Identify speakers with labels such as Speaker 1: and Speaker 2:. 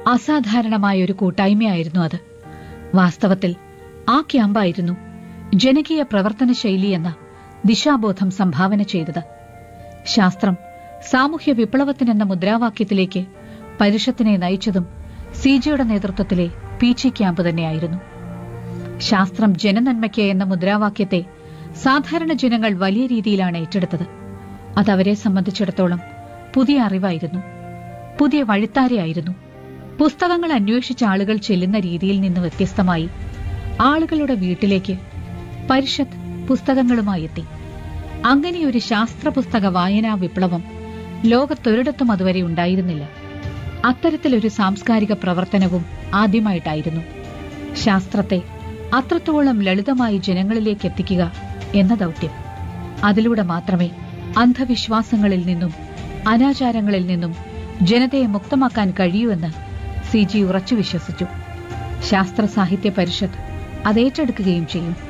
Speaker 1: അസാധാരണമായ ഒരു കൂട്ടായ്മയായിരുന്നു അത് വാസ്തവത്തിൽ ആ ക്യാമ്പായിരുന്നു ജനകീയ പ്രവർത്തന ശൈലി എന്ന ദിശാബോധം സംഭാവന ചെയ്തത് ശാസ്ത്രം സാമൂഹ്യ വിപ്ലവത്തിനെന്ന മുദ്രാവാക്യത്തിലേക്ക് പരിഷത്തിനെ നയിച്ചതും സിജിയുടെ നേതൃത്വത്തിലെ പീച്ചി ക്യാമ്പ് തന്നെയായിരുന്നു ശാസ്ത്രം ജനനന്മയ്ക്ക് എന്ന മുദ്രാവാക്യത്തെ സാധാരണ ജനങ്ങൾ വലിയ രീതിയിലാണ് ഏറ്റെടുത്തത് അതവരെ സംബന്ധിച്ചിടത്തോളം പുതിയ അറിവായിരുന്നു പുതിയ വഴിത്താരയായിരുന്നു പുസ്തകങ്ങൾ അന്വേഷിച്ച ആളുകൾ ചെല്ലുന്ന രീതിയിൽ നിന്ന് വ്യത്യസ്തമായി ആളുകളുടെ വീട്ടിലേക്ക് പരിഷത്ത് പുസ്തകങ്ങളുമായി എത്തി അങ്ങനെയൊരു ശാസ്ത്ര പുസ്തക വായനാ വിപ്ലവം ലോകത്തൊരിടത്തും അതുവരെ ഉണ്ടായിരുന്നില്ല അത്തരത്തിലൊരു സാംസ്കാരിക പ്രവർത്തനവും ആദ്യമായിട്ടായിരുന്നു ശാസ്ത്രത്തെ അത്രത്തോളം ലളിതമായി ജനങ്ങളിലേക്ക് എത്തിക്കുക എന്ന ദൗത്യം അതിലൂടെ മാത്രമേ അന്ധവിശ്വാസങ്ങളിൽ നിന്നും അനാചാരങ്ങളിൽ നിന്നും ജനതയെ മുക്തമാക്കാൻ കഴിയൂവെന്ന് സി ജി ഉറച്ചു വിശ്വസിച്ചു ശാസ്ത്ര സാഹിത്യ പരിഷത്ത് അത് ഏറ്റെടുക്കുകയും ചെയ്യും